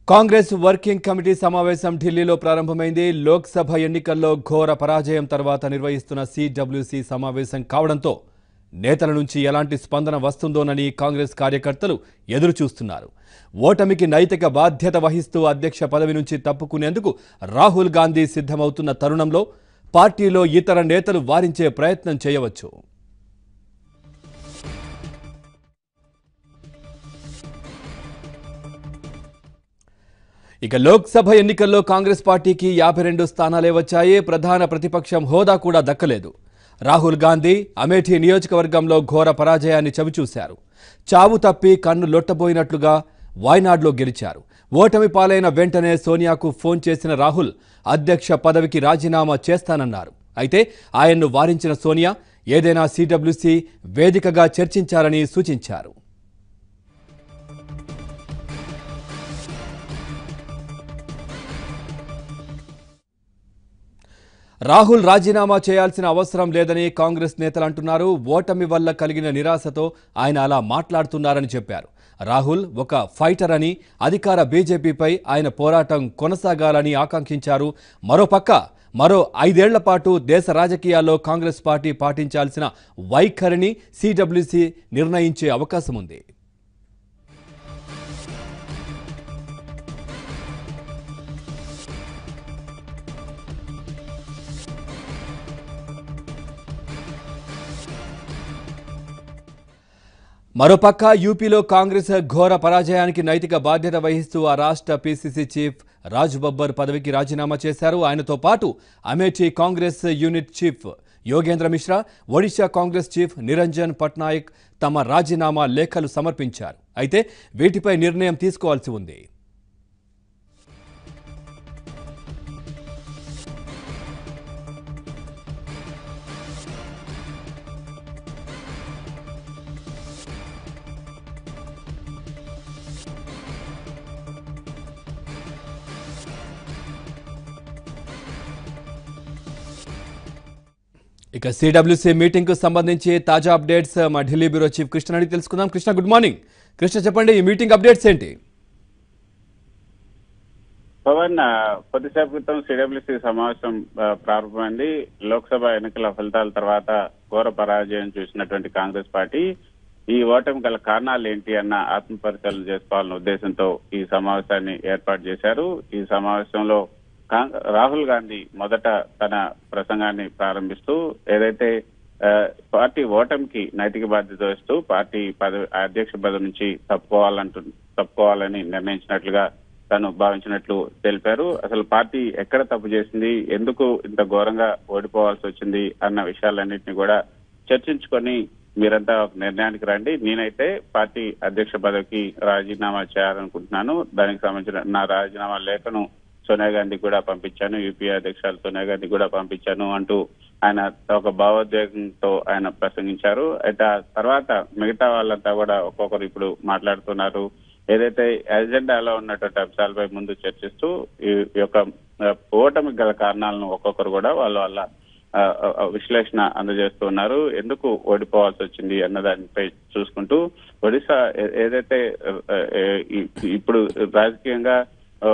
Congress working committee సమావేశం ఢిల్లీలో ప్రారంభమైంది లోక్సభ ఎన్నికల్లో ఘోర పరాజయం తర్వాత నిర్వహిస్తున్న సిడబ్ల్యూసీ సమావేశం కావడంతో నేతల నుంచి ఎలాంటి స్పందన వస్తుందోనని కాంగ్రెస్ కార్యకర్తలు ఎదురు చూస్తున్నారు ఓటమికి నైతిక బాధ్యత వహిస్తూ అధ్యక్ష పదవి నుంచి తప్పుకునేందుకు రాహుల్ గాంధీ సిద్ధమవుతున్న తరుణంలో పార్టీలో ఇతర నేతలు వారించే ప్రయత్నం చేయవచ్చు ఇక లోక్సభ ఎన్నికల్లో కాంగ్రెస్ పార్టీకి యాభై రెండు స్థానాలే వచ్చాయి ప్రధాన ప్రతిపక్షం హోదా కూడా దక్కలేదు రాహుల్ గాంధీ అమేఠీ నియోజకవర్గంలో ఘోర పరాజయాన్ని చవిచూశారు చావు తప్పి కన్ను లొట్టబోయినట్లుగా వాయనాడ్లో గెలిచారు ఓటమి పాలైన వెంటనే సోనియాకు ఫోన్ చేసిన రాహుల్ అధ్యక్ష పదవికి రాజీనామా చేస్తానన్నారు అయితే ఆయన్ను వారించిన సోనియా ఏదైనా సిడబ్ల్యూసీ వేదికగా చర్చించాలని సూచించారు రాహుల్ రాజీనామా చేయాల్సిన అవసరం లేదని కాంగ్రెస్ నేతలు అంటున్నారు ఓటమి వల్ల కలిగిన నిరాశతో ఆయన అలా మాట్లాడుతున్నారని చెప్పారు రాహుల్ ఒక ఫైటర్ అని అధికార బీజేపీపై ఆయన పోరాటం కొనసాగాలని ఆకాంక్షించారు మరోపక్క మరో ఐదేళ్ల పాటు దేశ రాజకీయాల్లో కాంగ్రెస్ పార్టీ పాటించాల్సిన వైఖరిని సిడబ్ల్యూసీ నిర్ణయించే అవకాశం ఉంది మరోపక్క యూపీలో కాంగ్రెస్ ఘోర పరాజయానికి నైతిక బాధ్యత వహిస్తూ ఆ రాష్ట్ర పీసీసీ చీఫ్ రాజ్ బబ్బర్ పదవికి రాజీనామా చేశారు ఆయనతో పాటు Amethi Congress unit chief Yogendra Mishra Odisha Congress chief Niranjan Patnaik తమ రాజీనామా లేఖలు సమర్పించారు అయితే వీటిపై నిర్ణయం తీసుకోవాల్సి ఉంది ఇక సిడబ్ల్యూసీ మీటింగ్ కు సంబంధించి తాజా అప్డేట్స్ మా ఢిల్లీ బ్యూరో చీఫ్ కృష్ణ అడిగి తెలుసుకుందాం కృష్ణ గుడ్ మార్నింగ్ కృష్ణ చెప్పండి ఈ మీటింగ్ అప్డేట్స్ ఏంటి పవన్ ఆ, కొద్దిసేపు క్రితం సిడబ్ల్యూసీ సమావేశం ఆ, ప్రారంభమైంది లోక్సభ ఎన్నికల ఫలితాల తర్వాత ఘోర పరాజయం చూసినటువంటి కాంగ్రెస్ పార్టీ ఈ ఓటమి గల కారణాలు ఏంటి అన్న ఆత్మ పరిశీలన చేసుకోవాలన్న ఉద్దేశంతో ఈ సమావేశాన్ని ఏర్పాటు చేశారు ఈ సమావేశంలో కాంగ్- రాహుల్ గాంధీ మొదట తన ప్రసంగాన్ని ప్రారంభిస్తూ ఏదైతే ఆ, పార్టీ ఓటమికి నైతిక బాధ్యత వహిస్తూ పార్టీ పదవి అధ్యక్ష పదవి నుంచి తప్పుకోవాలంటూ తప్పుకోవాలని నిర్ణయించినట్లుగా తను భావించినట్లు తెలిపారు అసలు పార్టీ ఎక్కడ తప్పు చేసింది ఎందుకు ఇంత ఘోరంగా ఓడిపోవాల్సి వచ్చింది అన్న విషయాలన్నింటినీ కూడా చర్చించుకొని మీరంతా ఒక నిర్ణయానికి రండి నేనైతే పార్టీ అధ్యక్ష పదవికి రాజీనామా చేయాలనుకుంటున్నాను దానికి సంబంధించిన నా రాజీనామా లేఖను సోనియా గాంధీ కూడా పంపించాను యూపీఏ అధ్యక్షురాలు సోనియా గాంధీ కూడా పంపించాను అంటూ ఆయన ఒక భావోద్వేగంతో ఆయన ప్రసంగించారు అయితే ఆ తర్వాత మిగతా వాళ్ళంతా కూడా ఒక్కొక్కరు ఇప్పుడు మాట్లాడుతున్నారు ఏదైతే ఎజెండాలో ఉన్నటువంటి అంశాలపై ముందు చర్చిస్తూ ఈ యొక్క ఆ, ఓటమి గల కారణాలను ఒక్కొక్కరు కూడా వాళ్ళ వాళ్ళ ఆ, ఆ, విశ్లేషణ అందజేస్తున్నారు ఎందుకు ఓడిపోవాల్సి వచ్చింది అన్న దానిపై చూసుకుంటూ ఒడిశా ఏ- ఏదైతే ఆ, ఏ, ఈ- ఇప్పుడు రాజకీయంగా ఆ,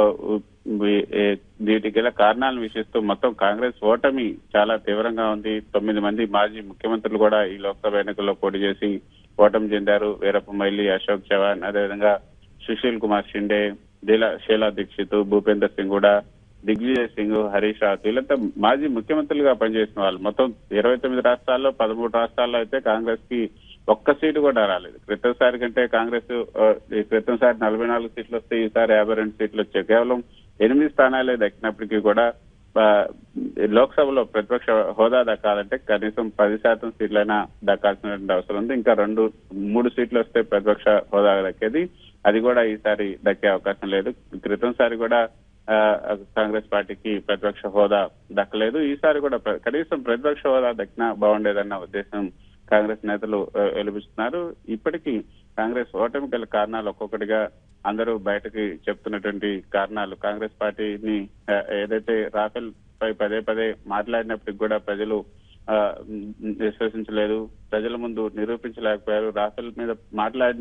ఈ- ఏ- వీటికి గల కారణాలను విషిస్తూ మొత్తం కాంగ్రెస్ ఓటమి చాలా తీవ్రంగా ఉంది తొమ్మిది మంది మాజీ ముఖ్యమంత్రులు కూడా ఈ లోక్సభ ఎన్నికల్లో పోటీ చేసి ఓటమి చెందారు వీరప్ప మొయిలీ అశోక్ చవాన్ అదేవిధంగా సుశీల్ కుమార్ షిండే దిలా షీలా దీక్షిత్ భూపేందర్ సింగ్ కూడా దిగ్విజయ్ సింగ్ హరీష్ రావత్ వీళ్ళంతా మాజీ ముఖ్యమంత్రులుగా పనిచేసిన వాళ్ళు మొత్తం ఇరవై తొమ్మిది రాష్ట్రాల్లో పదమూడు రాష్ట్రాల్లో అయితే కాంగ్రెస్ కి ఒక్క సీటు కూడా రాలేదు క్రితంసారి కంటే కాంగ్రెస్ ఆ, ఈ క్రితంసారి నలభై నాలుగు సీట్లు వస్తే ఈసారి యాభై రెండు సీట్లు వచ్చాయి కేవలం ఎనిమిది స్థానాలే దక్కినప్పటికీ కూడా ఆ, లోక్సభలో ప్రతిపక్ష హోదా దక్కాలంటే కనీసం పది శాతం సీట్లైనా దక్కాల్సినటువంటి అవసరం ఉంది ఇంకా రెండు మూడు సీట్లు వస్తే ప్రతిపక్ష హోదా దక్కేది అది కూడా ఈసారి దక్కే అవకాశం లేదు క్రితంసారి కూడా ఆ, కాంగ్రెస్ పార్టీకి ప్రతిపక్ష హోదా దక్కలేదు ఈసారి కూడా ప్ర- కనీసం ప్రతిపక్ష హోదా దక్కినా బాగుండేదన్న ఉద్దేశం కాంగ్రెస్ నేతలు ఆ, వెలిపిస్తున్నారు ఇప్పటికీ కాంగ్రెస్ ఓటమి గల కారణాలు ఒక్కొక్కటిగా అందరూ బయటకి చెప్తున్నటువంటి కారణాలు కాంగ్రెస్ పార్టీని ఆ, ఏదైతే రాఫెల్ పై పదే పదే మాట్లాడినప్పటికి కూడా ప్రజలు ఆ, మ్, విశ్వసించలేదు ప్రజల ముందు నిరూపించలేకపోయారు రాఫెల్ మీద మాట్లాడినా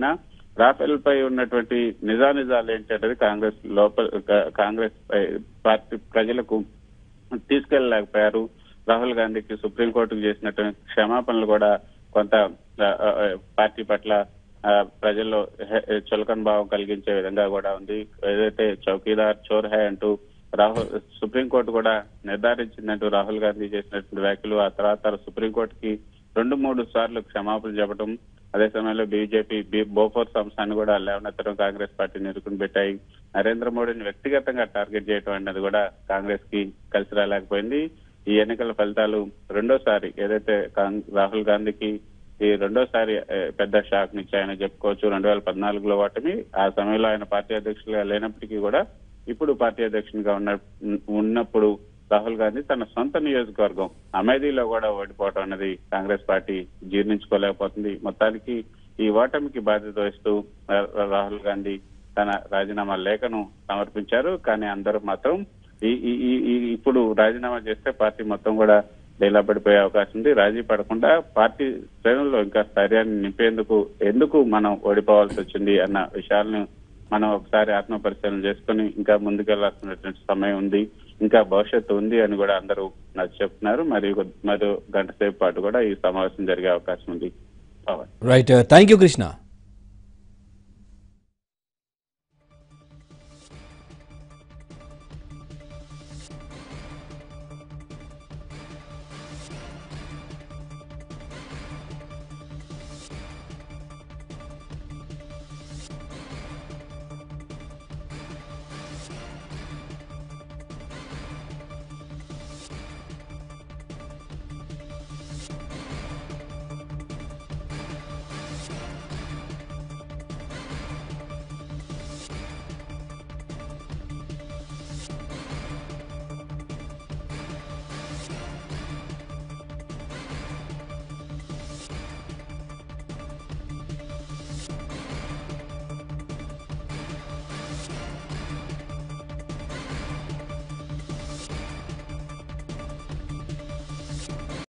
రాఫెల్ పై ఉన్నటువంటి నిజానిజాలు ఏంటంటే కాంగ్రెస్ లోపల కా- కాంగ్రెస్ పై పార్టీ ప్రజలకు తీసుకెళ్ళలేకపోయారు రాహుల్ గాంధీకి సుప్రీంకోర్టుకు చేసినటువంటి క్షమాపణలు కూడా కొంత ఆ, ఆ, పార్టీ పట్ల ఆ, ప్రజల్లో హె- చులకన భావం కలిగించే విధంగా కూడా ఉంది ఏదైతే చౌకీదార్ చోర్ హై అంటూ రాహుల్ సుప్రీంకోర్టు కూడా నిర్ధారించిందంటూ రాహుల్ గాంధీ చేసినటువంటి వ్యాఖ్యలు ఆ తర్వాత సుప్రీంకోర్టుకి రెండు మూడు సార్లు క్షమాపణ చెప్పడం అదే సమయంలో బీజేపీ బి బోఫోర్ సంస్థను కూడా లేవనెత్తడం కాంగ్రెస్ పార్టీ నిరుకుని పెట్టాయి నరేంద్ర మోడీని వ్యక్తిగతంగా టార్గెట్ చేయడం అనేది కూడా కాంగ్రెస్ కి కలిసి రాలేకపోయింది ఈ ఎన్నికల ఫలితాలు రెండోసారి ఏదైతే కాంగ్- రాహుల్ గాంధీకి ఈ రెండోసారి ఏ, పెద్ద షాక్ నిచ్చాయని చెప్పుకోవచ్చు రెండు వేల పద్నాలుగులో ఓటమి ఆ సమయంలో ఆయన పార్టీ అధ్యక్షులుగా లేనప్పటికీ కూడా ఇప్పుడు పార్టీ అధ్యక్షునిగా ఉన్న ఉన్నప్పుడు రాహుల్ గాంధీ తన సొంత నియోజకవర్గం అమేధీలో కూడా ఓడిపోవడం అనేది కాంగ్రెస్ పార్టీ జీర్ణించుకోలేకపోతుంది మొత్తానికి ఈ ఓటమికి బాధ్యత వహిస్తూ రా- రాహుల్ గాంధీ తన రాజీనామా లేఖను సమర్పించారు కానీ అందరూ మాత్రం ఈ ఈ ఈ- ఈ ఇప్పుడు రాజీనామా చేస్తే పార్టీ మొత్తం కూడా డైలా పడిపోయే అవకాశం ఉంది రాజీ పడకుండా పార్టీ శ్రేణుల్లో ఇంకా స్థైర్యాన్ని నింపేందుకు ఎందుకు మనం ఓడిపోవాల్సి వచ్చింది అన్న విషయాలను మనం ఒకసారి ఆత్మ పరిశీలన చేసుకుని ఇంకా ముందుకెళ్లాల్సినటువంటి సమయం ఉంది ఇంకా భవిష్యత్తు ఉంది అని కూడా అందరూ నాకు చెప్తున్నారు మరియు మరో గంట సేపు పాటు కూడా ఈ సమావేశం జరిగే అవకాశం ఉంది Pawan right thank you Krishna